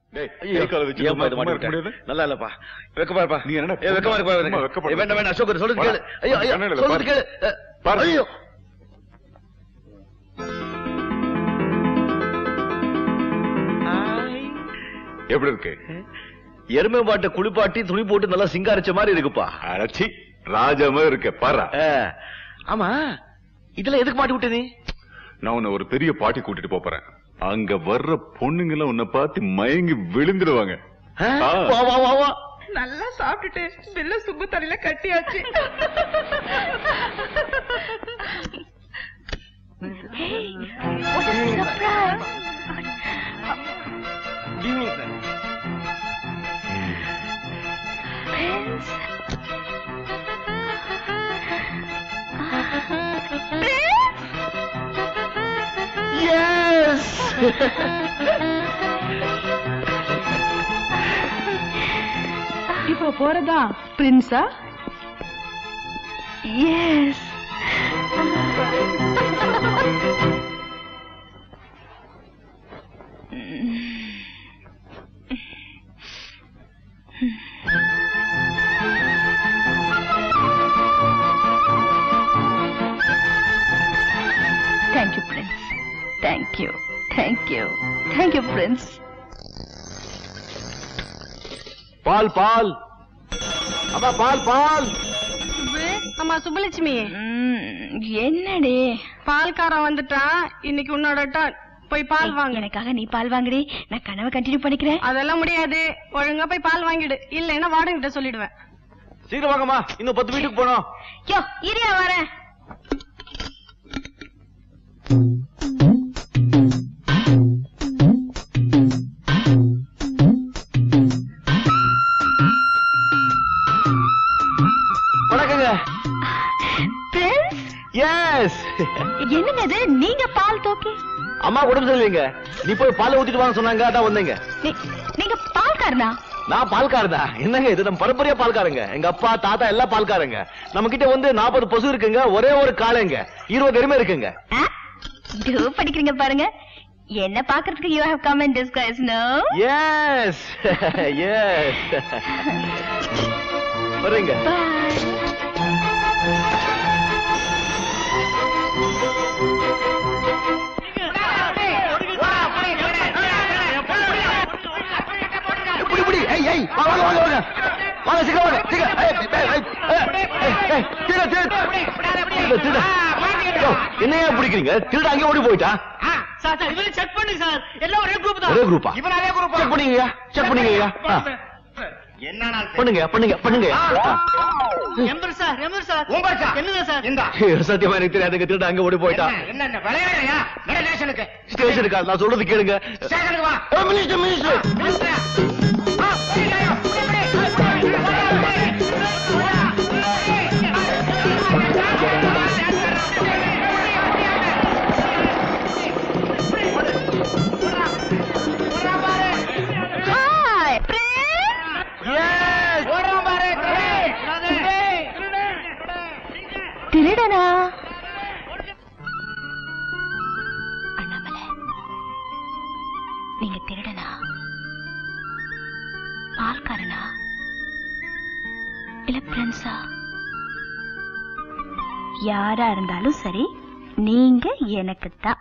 டேய், ஐயோ, கை காலை வச்சு ஏன்பா இது சும்மா மாட்டி இருக்க விட்ட? முடியாது? நல்லா இல்லப்பா வெக்கமா இருப்பா நீ என்னடா ஏ, வெக்கமா இருப்பா சும்மா வெக்கப்பட வேண்டாம் வேண்டாம் அசோக் சொல்றது கேளு ஐயோ ஐயோ கண்ணாடியில சொல்றது பாரு. கேளு அ, பாரு. ஐயோ எப்படி இருக்கு எருமை மாட்டை குளிப்பாட்டி துணி போட்டு நல்லா சிங்காரிச்ச மாதிரி இருக்குப்பா அடச்சி ராஜாமா இருக்க பாரா ஆ, ஆமா இதெல்லாம் எதுக்கு மாட்டி விட்ட நீ நான் உன்னை ஒரு பெரிய பாட்டி கூட்டிட்டு போப் போறேன் அங்க வர்ற பொண்ணுங்க எல்லாம் உன்னை பார்த்து மயங்கி விழுந்துடுவாங்க ஆ, ஆ. வா வா வா வா நல்லா சாப்பிட்டுட்டு பில்ல சுப்பு தலையில கட்டியாச்சு இப்போ போறதா பிரின்ஸா yes thank you prince thank you thank you thank you prince பால் பால் அம்மா பால் பால் அம்மா சுபலட்சுமி என்னடி பால்காரன் வந்துட்டான் இன்னைக்கு உன்னோட turn. போய் பால் வாங்க எனக்காக நீ பால் வாங்குடி நான் கனவை கண்டினியூ பண்ணிக்கிறேன் அதெல்லாம் முடியாது ஒழுங்கா போய் பால் வாங்கிடு இல்லைன்னா வார்டன் கிட்ட சொல்லிடுவேன் சீக்கிரம் வாங்கம்மா இன்னும் பத்து வீட்டுக்கு போனோம் யோ இரியா வரேன் வணக்கங்க பிரின்ஸ் எஸ் என்னங்க இது நீங்க பால் தோக்கி அம்மா உடம்பு சரியில்லைங்க நீ போய் பால் ஊத்திட்டு வாங்க சொன்னாங்க அதான் வந்தேங்க நீ- நீங்க பால்காரனா நான் பால்காரதா என்னங்க இது நம்ம பரம்பரையா பால்காரங்க எங்க அப்பா தாத்தா எல்லாம் பால்காரங்க நம்ம கிட்ட வந்து நாற்பது பசு இருக்குங்க ஒரே ஒரு காளைங்க இருபது எருமை இருக்குங்க ஆ? டூ படிக்கிறீங்க பாருங்க என்ன பாக்குறதுக்கு you have come and discuss no yes yes வர்றீங்க இப்படி இப்படி ஏய் ஏய் வா, வாங்க வாங்க வாங்க வாங்க சீக்கிரம் வாங்க சீக்கிரம் ஏய், ஏய், ஏய், ஏய், ஏய், ஏய், திருட, திருட. திருட, திருட. யோ, என்னையா பிடிக்கிறீங்க திருட அங்கே ஓடி போயிட்டா சார் சார் இவரு செக் பண்ணு சார் எல்லாம் ஒரே குரூப் ஒரே குரூப்பா இவன் அதே குரூப் செக் பண்ணீங்கய்யா செக் பண்ணீங்கய்யா ஆ, என்ன பண்ணுங்க பண்ணுங்க பண்ணுங்க ஆ. எம்பர் சார் எம்பர் சார் உங்க சார். என்னங்க சார் இந்தா. சத்தியமா எனக்கு தெரியாதுங்க திருட அங்க ஓடி போயிட்டா என்ன என்ன விளையாடுறியா நட ஸ்டேஷனுக்கு ஸ்டேஷனுக்கா நான் சொல்றது கேளுங்க ஸ்டேஷனுக்கு வா ஏ, மினிஸ்டர் மினிஸ்டர் மினிஸ்டரா? ஆ, போயிட்டாயோ. இப்படி, இப்படி. ஹாய் பிரின்ஸ் ஓடுறான் பாரு டேய். டேய். திருடனா அண்ணாமலை நீங்க திருடனா பால்காரனா இல்ல பிரின்ஸா யாரா இருந்தாலும் சரி நீங்க எனக்கு தான்